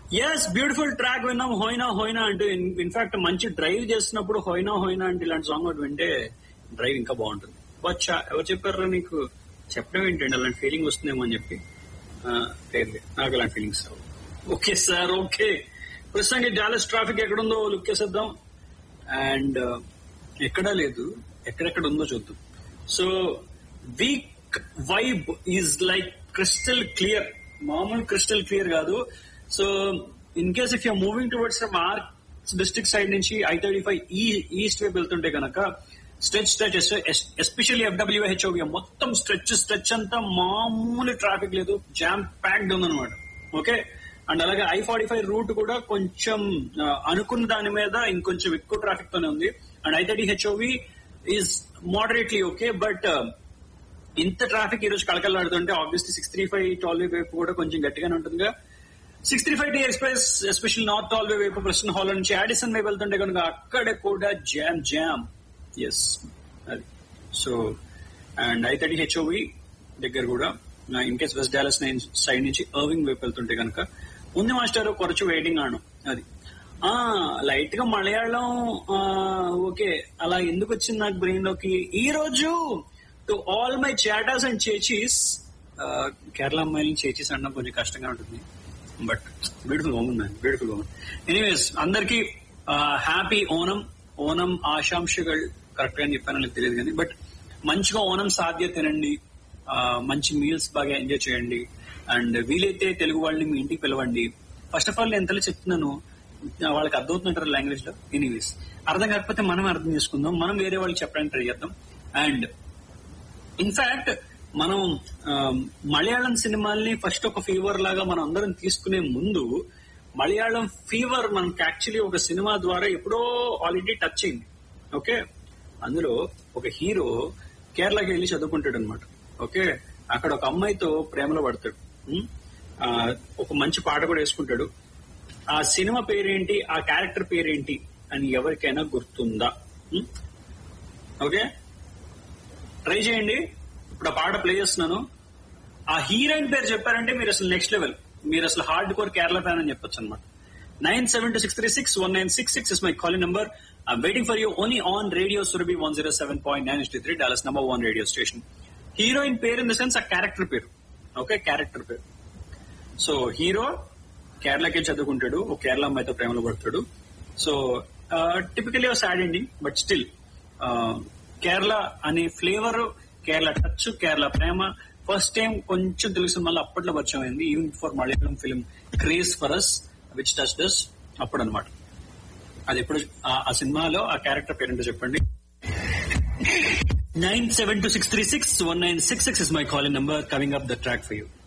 Yes beautiful track విన్నాం హోయినా హోయినా అంటూ in fact మంచి డ్రైవ్ చేస్తున్నప్పుడు హోయినా హోయినా అంటే ఇలాంటి సాంగ్ ఒకటి వింటే డ్రైవ్ ఇంకా బాగుంటుంది వచ్చా ఎవరు చెప్పారా నీకు చెప్పడం ఏంటండి అలాంటి ఫీలింగ్ వస్తుందేమో అని చెప్పి ఆ, లేదు లేదు. నాకు అలాంటి ఫీలింగ్స్ రావు ఓకే సార్ ఓకే ప్రస్తుతానికి డాలస్ ట్రాఫిక్ ఎక్కడుందో లుక్ వేసేద్దాం అండ్ ఎక్కడా లేదు ఎక్కడెక్కడ ఉందో చూద్దాం so week vibe is like crystal clear మామూలు క్రిస్టల్ క్లియర్ కాదు so in case if you're moving towards from ఆర్ డిస్ట్రిక్ట్ సైడ్ నుంచి I thirty five E east వైపు వెళ్తుంటే కనుక స్ట్రెచ్ స్ట్రెచ్ ఎస్పెషల్లీ ఎఫ్డబ్ల్యూహెచ్ఓ మొత్తం స్ట్రెచ్ స్ట్రెచ్ అంతా మామూలు ట్రాఫిక్ లేదు జామ్ ప్యాక్డ్ ఉందన్నమాట ఓకే అండ్ అలాగే ఐ ఫార్టీ ఫైవ్ రూట్ కూడా కొంచెం ఆ, అనుకున్న దాని మీద ఇంకొంచెం ఎక్కువ ట్రాఫిక్ తోనే ఉంది and I thirty HOV is moderately okay but ఇంత ట్రాఫిక్ ఈ రోజు కలకలాడుతుంటే obviously six three five tollway వైపు కూడా కొంచెం గట్టిగానే ఉంటుందిగా six three five T express especial north tollway వైపు ప్రెస్టన్ హాల్ నుంచి యాడిసన్ వైపు వెళ్తుంటే కనుక అక్కడ కూడా జామ్ జామ్ ఎస్ అది so and I thirty HOV దగ్గర కూడా in case west Dallas nine side నుంచి అర్వింగ్ వైపు వెళ్తుంటే కనుక ఉంది మాస్టర్ కొరచు వెయిటింగ్ ఆను అది ఆ లైట్ గా మలయాళం ఆ, ఓకే అలా ఎందుకు వచ్చింది నాకు బ్రెయిన్ లోకి ఈ రోజు to all my chettas and chechis Kerala అమ్మాయిని చేచీస్ అనడం కొంచెం కష్టంగా ఉంటుంది but beautiful women man beautiful women anyways అందరికి హ్యాపీ ఓనం ఓనం ఆశాంశಗಳು కరెక్ట్ గా చెప్పానో నాకు తెలియదు కానీ బట్ మంచిగా ఓనం సాధ్య తినండి ఆ, మంచి మీల్స్ బాగా ఎంజాయ్ చేయండి అండ్ వీలైతే తెలుగు వాళ్ళని మీ ఇంటికి పిలవండి ఫస్ట్ ఆఫ్ ఆల్ నేను ఎంతలో చెప్తున్నాను వాళ్ళకి అర్థమవుతుంటారు లాంగ్వేజ్ లో ఎనీవేస్ అర్థం కాకపోతే మనం అర్థం చేసుకుందాం మనం వేరే వాళ్ళకి చెప్పడానికి ట్రై చేద్దాం అండ్ ఇన్ఫాక్ట్ మనం ఆ, మలయాళం సినిమాల్ని ఫస్ట్ ఒక ఫీవర్ లాగా మనం అందరం తీసుకునే ముందు మలయాళం ఫీవర్ మనకి యాక్చువల్లీ ఒక సినిమా ద్వారా ఎప్పుడో ఆల్రెడీ టచ్ అయింది ఓకే అందులో ఒక హీరో కేరళకి వెళ్ళి చదువుకుంటాడు అనమాట ఓకే అక్కడ ఒక అమ్మాయితో ప్రేమలో పడతాడు ఉం? ఆ, ఒక మంచి పాట కూడా వేసుకుంటాడు ఆ సినిమా పేరేంటి ఆ క్యారెక్టర్ పేరేంటి అని ఎవరికైనా గుర్తుందా ఉం? ఓకే ట్రై చేయండి ఇప్పుడు ఆ పాట ప్లే చేస్తున్నాను ఆ హీరోయిన్ పేరు చెప్పారంటే మీరు అసలు నెక్స్ట్ లెవెల్ మీరు అసలు హార్డ్ కోర్ కేరళ ఫ్యాన్ అని చెప్పొచ్చు అనమాట nine seven two six three six one nine six six is my calling number I'm waiting for you only on radio Surabhi one zero seven point nine three Dallas number one radio station heroine పేరు in the sense ఆ character పేరు okay character పేరు so hero కేరళకి చదువుకుంటాడు ఒక కేరళ అమ్మాయితో ప్రేమలో పడతాడు so typically sad ending but still Kerala అనే ఫ్లేవర్ కేరళ టచ్ కేరళ ప్రేమ ఫస్ట్ టైం కొంచెం తెలుగు సినిమాలో అప్పట్లో పరిచయం అయింది even for Malayalam film craze for us which touch thus అప్పుడు అనమాట అది ఎప్పుడు ఆ- ఆ సినిమాలో ఆ క్యారెక్టర్ పేరేంటో చెప్పండి nine seven two six three six one nine six six is my calling number coming up the track for you